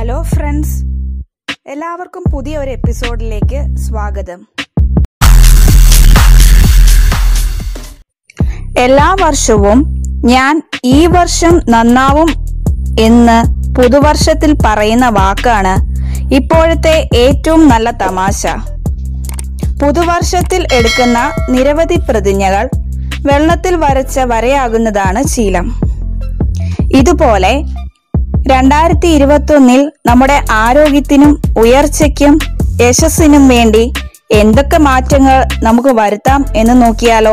hello friends എല്ലാവർക്കും പുതിയ ഒരു എപ്പിസോഡിലേക്ക് സ്വാഗതം എല്ലാ വർഷവും ഞാൻ ഈ വർഷം നന്നാവും എന്ന് പുതുവർഷത്തിൽ പറയുന്ന വാക്കാണ് ഇപ്പോഴത്തെ ഏറ്റവും നല്ല തമാശ പുതുവർഷത്തിൽ എടുക്കുന്ന നിരവധി പ്രതിജ്ഞകൾ വെള്ളത്തിൽ വരച്ച വരയാകുന്നതാണ് ശീലം ഇതുപോലെ രണ്ടായിരത്തി ഇരുപത്തൊന്നിൽ നമ്മുടെ ആരോഗ്യത്തിനും ഉയർച്ചയ്ക്കും യശസ്സിനും വേണ്ടി എന്തൊക്കെ മാറ്റങ്ങൾ നമുക്ക് വരുത്താം എന്ന് നോക്കിയാലോ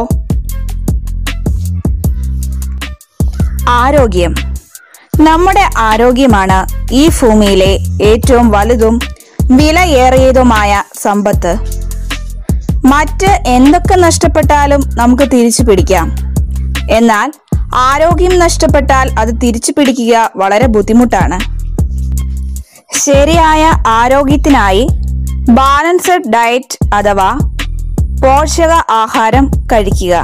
ആരോഗ്യം നമ്മുടെ ആരോഗ്യമാണ് ഈ ഭൂമിയിലെ ഏറ്റവും വലുതും വിലയേറിയതുമായ സമ്പത്ത് മറ്റ് എന്തൊക്കെ നഷ്ടപ്പെട്ടാലും നമുക്ക് തിരിച്ചു പിടിക്കാം എന്നാൽ ആരോഗ്യം നഷ്ടപ്പെട്ടാൽ അത് തിരിച്ചു പിടിക്കുക വളരെ ബുദ്ധിമുട്ടാണ് ശരിയായ ആരോഗ്യത്തിനായി ബാലൻസ്ഡ് ഡയറ്റ് അഥവാ പോഷക ആഹാരം കഴിക്കുക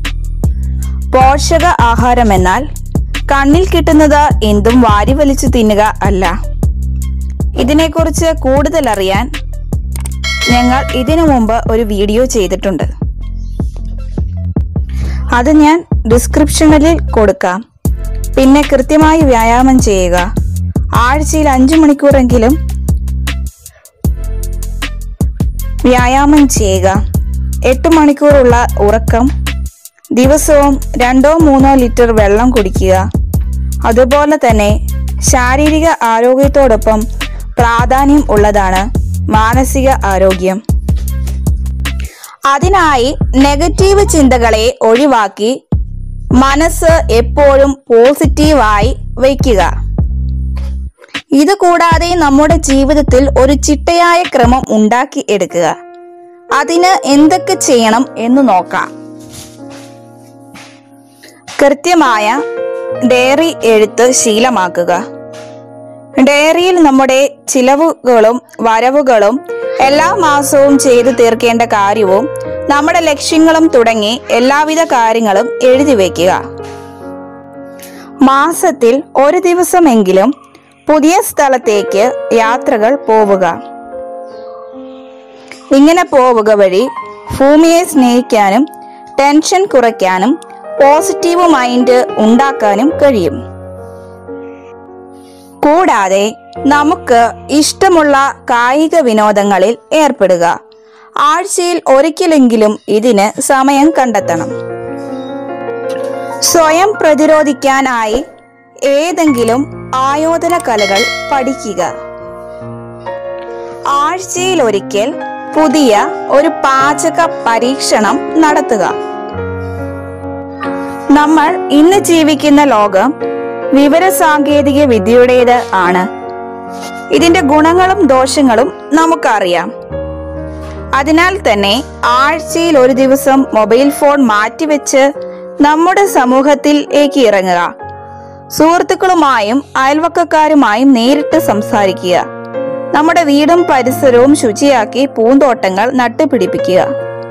പോഷക ആഹാരം എന്നാൽ കണ്ണിൽ കിട്ടുന്നത് എന്തും വാരി വലിച്ചു തിന്നുക അല്ല ഇതിനെക്കുറിച്ച് കൂടുതൽ അറിയാൻ ഞങ്ങൾ ഇതിനു മുമ്പ് ഒരു വീഡിയോ ചെയ്തിട്ടുണ്ട് അത് ഞാൻ ഡിസ്ക്രിപ്ഷനിൽ കൊടുക്കാം പിന്നെ കൃത്യമായി വ്യായാമം ചെയ്യുക ആഴ്ചയിൽ അഞ്ചു മണിക്കൂറെങ്കിലും വ്യായാമം ചെയ്യുക എട്ട് മണിക്കൂറുള്ള ഉറക്കം ദിവസവും രണ്ടോ മൂന്നോ ലിറ്റർ വെള്ളം കുടിക്കുക അതുപോലെ തന്നെ ശാരീരിക ആരോഗ്യത്തോടൊപ്പം പ്രാധാന്യം ഉള്ളതാണ് മാനസിക ആരോഗ്യം അതിനായി നെഗറ്റീവ് ചിന്തകളെ ഒഴിവാക്കി മനസ്സ് എപ്പോഴും പോസിറ്റീവായി വയ്ക്കുക ഇത് കൂടാതെ നമ്മുടെ ജീവിതത്തിൽ ഒരു ചിട്ടയായ ക്രമം ഉണ്ടാക്കി എടുക്കുക അതിന് എന്തൊക്കെ ചെയ്യണം എന്ന് നോക്കാം കൃത്യമായ ഡയറി എഴുത്ത് ശീലമാക്കുക ഡയറിയിൽ നമ്മുടെ ചിലവുകളും വരവുകളും എല്ലാ മാസവും ചെയ്തു തീർക്കേണ്ട കാര്യവും നമ്മുടെ ലക്ഷ്യങ്ങളും തുടങ്ങി എല്ലാവിധ കാര്യങ്ങളും എഴുതി വയ്ക്കുക മാസത്തിൽ ഒരു ദിവസമെങ്കിലും പുതിയ സ്ഥലത്തേക്ക് യാത്രകൾ പോവുക ഇങ്ങനെ പോവുക വഴി ഭൂമിയെ സ്നേഹിക്കാനും ടെൻഷൻ കുറയ്ക്കാനും പോസിറ്റീവ് മൈൻഡ് ഉണ്ടാക്കാനും കഴിയും കൂടാതെ നമുക്ക് ഇഷ്ടമുള്ള കായിക വിനോദങ്ങളിൽ ഏർപ്പെടുക ആഴ്ചയിൽ ഒരിക്കലെങ്കിലും ഇതിന് സമയം കണ്ടെത്തണം സ്വയം പ്രതിരോധിക്കാനായി ഏതെങ്കിലും ആയോധന കലകൾ പഠിക്കുക ആഴ്ചയിൽ ഒരിക്കൽ പുതിയ ഒരു പാചക പരീക്ഷണം നടത്തുക നമ്മൾ ഇന്ന് ജീവിക്കുന്ന ലോകം വിവരസാങ്കേതിക വിദ്യയുടേത് ആണ് ഇതിന്റെ ഗുണങ്ങളും ദോഷങ്ങളും നമുക്കറിയാം അതിനാൽ തന്നെ ആഴ്ചയിൽ ഒരു ദിവസം മൊബൈൽ ഫോൺ മാറ്റിവെച്ച് നമ്മുടെ സമൂഹത്തിലേക്ക് ഇറങ്ങുക സുഹൃത്തുക്കളുമായും അയൽവക്കക്കാരുമായും നേരിട്ട് സംസാരിക്കുക നമ്മുടെ വീടും പരിസരവും ശുചിയാക്കി പൂന്തോട്ടങ്ങൾ നട്ടുപിടിപ്പിക്കുക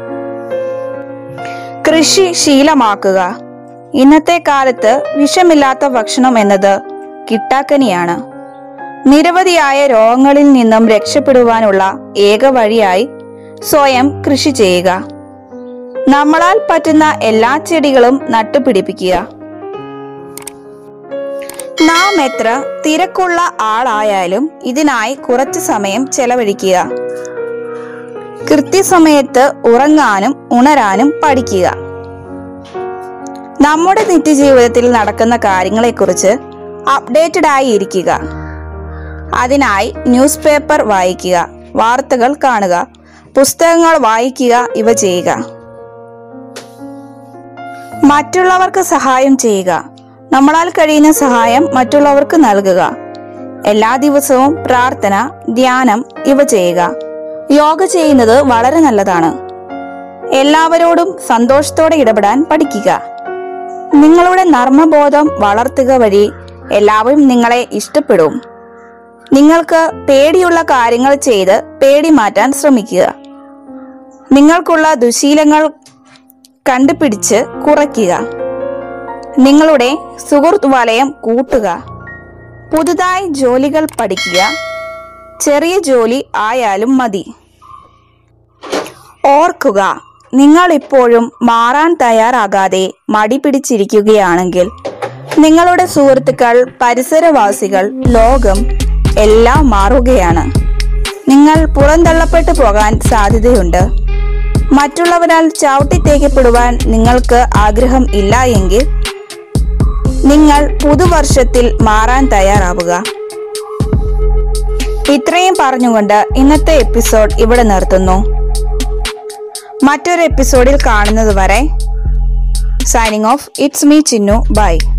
കൃഷി ശീലമാക്കുക ഇന്നത്തെ കാലത്ത് വിഷമില്ലാത്ത ഭക്ഷണം എന്നത് കിട്ടാക്കനിയാണ് നിരവധിയായ രോഗങ്ങളിൽ നിന്നും രക്ഷപ്പെടുവാനുള്ള ഏക വഴിയായി സ്വയം കൃഷി ചെയ്യുക നമ്മളാൽ പറ്റുന്ന എല്ലാ ചെടികളും നട്ടുപിടിപ്പിക്കുക നാം എത്ര തിരക്കുള്ള ആളായാലും ഇതിനായി കുറച്ചു സമയം ചെലവഴിക്കുക കൃത്യസമയത്ത് ഉറങ്ങാനും ഉണരാനും പഠിക്കുക നമ്മുടെ നിത്യജീവിതത്തിൽ നടക്കുന്ന കാര്യങ്ങളെക്കുറിച്ച് അപ്ഡേറ്റഡ് ആയി ഇരിക്കുക അതിനായി ന്യൂസ് പേപ്പർ വായിക്കുക വാർത്തകൾ കാണുക പുസ്തകങ്ങൾ വായിക്കുക ഇവ ചെയ്യുക മറ്റുള്ളവർക്ക് സഹായം ചെയ്യുക നമ്മളാൽ കഴിയുന്ന സഹായം മറ്റുള്ളവർക്ക് നൽകുക എല്ലാ ദിവസവും പ്രാർത്ഥന ധ്യാനം ഇവ ചെയ്യുക യോഗ ചെയ്യുന്നത് വളരെ നല്ലതാണ് എല്ലാവരോടും സന്തോഷത്തോടെ ഇടപെടാൻ പഠിക്കുക നിങ്ങളുടെ നർമ്മബോധം വളർത്തുക വഴി എല്ലാവരും നിങ്ങളെ ഇഷ്ടപ്പെടും നിങ്ങൾക്ക് പേടിയുള്ള കാര്യങ്ങൾ ചെയ്ത് പേടി മാറ്റാൻ ശ്രമിക്കുക നിങ്ങൾക്കുള്ള ദുശീലങ്ങൾ കണ്ടുപിടിച്ച് കുറയ്ക്കുക നിങ്ങളുടെ സുഹൃത്ത് വലയം കൂട്ടുക പുതുതായി ജോലികൾ പഠിക്കുക ചെറിയ ജോലി ആയാലും മതി ഓർക്കുക നിങ്ങൾ ഇപ്പോഴും മാറാൻ തയ്യാറാകാതെ മടി പിടിച്ചിരിക്കുകയാണെങ്കിൽ നിങ്ങളുടെ സുഹൃത്തുക്കൾ പരിസരവാസികൾ ലോകം എല്ലാം മാറുകയാണ് നിങ്ങൾ പുറന്തള്ളപ്പെട്ടു പോകാൻ സാധ്യതയുണ്ട് മറ്റുള്ളവരാൽ ചവിട്ടിത്തേക്കപ്പെടുവാൻ നിങ്ങൾക്ക് ആഗ്രഹം ഇല്ല എങ്കിൽ നിങ്ങൾ പുതുവർഷത്തിൽ മാറാൻ തയ്യാറാവുക ഇത്രയും പറഞ്ഞുകൊണ്ട് ഇന്നത്തെ എപ്പിസോഡ് ഇവിടെ നിർത്തുന്നു മറ്റൊരു എപ്പിസോഡിൽ കാണുന്നത് വരെ signing off it's me Chinnu by